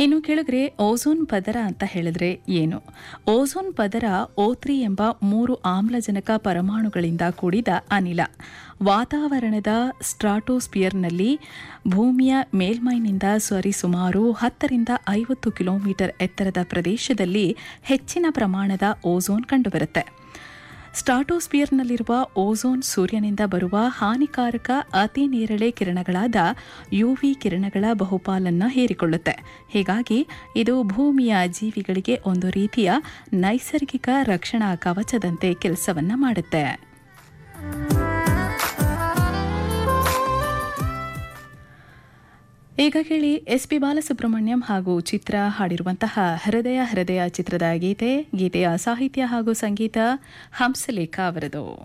ಇನ್ನು ಕೆಳಗರೆ ಓಝೋನ್ ಪದರ ಅಂತ ಹೇಳಿದ್ರೆ ಏನು ಓಝೋನ್ ಪದರ ಓತ್ರಿ ಎಂಬ ಮೂರು ಆಮ್ಲಜನಕ ಪರಮಾಣುಗಳಿಂದ ಕೂಡಿದ ಅನಿಲ ವಾತಾವರಣದ ಸ್ಟ್ರಾಟೋಸ್ಪಿಯರ್ನಲ್ಲಿ ಭೂಮಿಯ ಮೇಲ್ಮೈನಿಂದ ಸರಿಸುಮಾರು ಹತ್ತರಿಂದ ಐವತ್ತು ಕಿಲೋಮೀಟರ್ ಎತ್ತರದ ಪ್ರದೇಶದಲ್ಲಿ ಹೆಚ್ಚಿನ ಪ್ರಮಾಣದ ಓಝೋನ್ ಕಂಡುಬರುತ್ತೆ ಸ್ಟಾಟೋಸ್ಪಿಯರ್ನಲ್ಲಿರುವ ಓಝೋನ್ ಸೂರ್ಯನಿಂದ ಬರುವ ಹಾನಿಕಾರಕ ಅತಿ ನೇರಳೆ ಕಿರಣಗಳಾದ ಯುವಿ ಕಿರಣಗಳ ಬಹುಪಾಲನ್ನು ಹೀರಿಕೊಳ್ಳುತ್ತೆ ಹೀಗಾಗಿ ಇದು ಭೂಮಿಯ ಜೀವಿಗಳಿಗೆ ಒಂದು ರೀತಿಯ ನೈಸರ್ಗಿಕ ರಕ್ಷಣಾ ಕವಚದಂತೆ ಕೆಲಸವನ್ನ ಮಾಡುತ್ತೆ ಈಗ ಕೇಳಿ ಎಸ್ ಪಿ ಬಾಲಸುಬ್ರಹ್ಮಣ್ಯಂ ಹಾಗೂ ಚಿತ್ರ ಹಾಡಿರುವಂತಹ ಹೃದಯ ಹೃದಯ ಚಿತ್ರದ ಗೀತೆ ಗೀತೆಯ ಸಾಹಿತ್ಯ ಹಾಗೂ ಸಂಗೀತ ಹಂಸಲೇಖ ಅವರದು